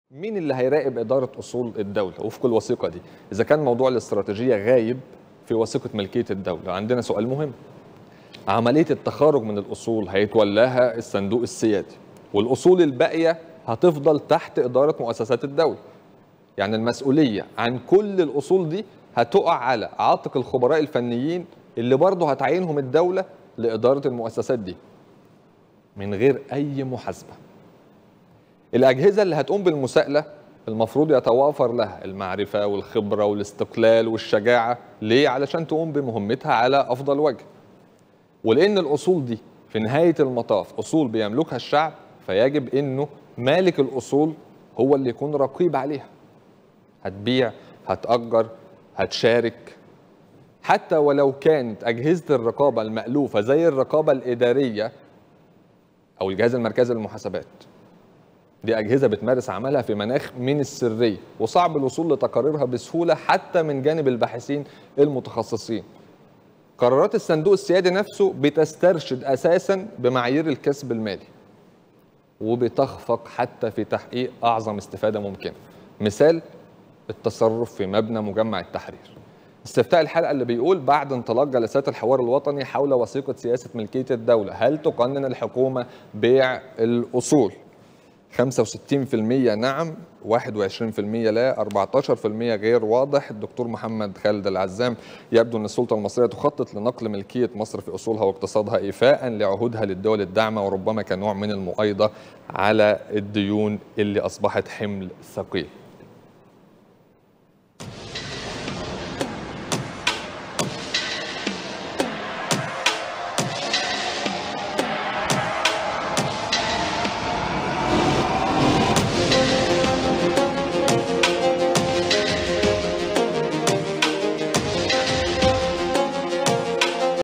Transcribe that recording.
مين اللي هيراقب إدارة أصول الدولة وفق الوثيقة دي؟ إذا كان موضوع الاستراتيجية غايب في وثيقة ملكية الدولة عندنا سؤال مهم عملية التخارج من الأصول هيتولاها الصندوق السيادي والأصول الباقية هتفضل تحت إدارة مؤسسات الدولة يعني المسؤولية عن كل الأصول دي هتقع على عاتق الخبراء الفنيين اللي برضه هتعينهم الدولة لإدارة المؤسسات دي من غير أي محاسبة الأجهزة اللي هتقوم بالمساءلة المفروض يتوافر لها المعرفة والخبرة والاستقلال والشجاعة ليه؟ علشان تقوم بمهمتها على أفضل وجه ولأن الأصول دي في نهاية المطاف أصول بيملكها الشعب فيجب أنه مالك الأصول هو اللي يكون رقيب عليها هتبيع هتأجر هتشارك حتى ولو كانت أجهزة الرقابة المألوفة زي الرقابة الإدارية أو الجهاز المركزي للمحاسبات دي أجهزة بتمارس عملها في مناخ من السرية وصعب الوصول لتقاريرها بسهولة حتى من جانب الباحثين المتخصصين قرارات الصندوق السيادي نفسه بتسترشد أساسا بمعايير الكسب المالي وبتخفق حتى في تحقيق أعظم استفادة ممكنة مثال التصرف في مبنى مجمع التحرير استفتاء الحلقة اللي بيقول بعد انطلاق جلسات الحوار الوطني حول وثيقة سياسة ملكية الدولة هل تقنن الحكومة بيع الأصول 65% نعم 21% لا 14% غير واضح الدكتور محمد خالد العزام يبدو أن السلطة المصرية تخطط لنقل ملكية مصر في أصولها واقتصادها إيفاء لعهودها للدول الداعمة وربما كنوع من المؤايدة على الديون اللي أصبحت حمل ثقيل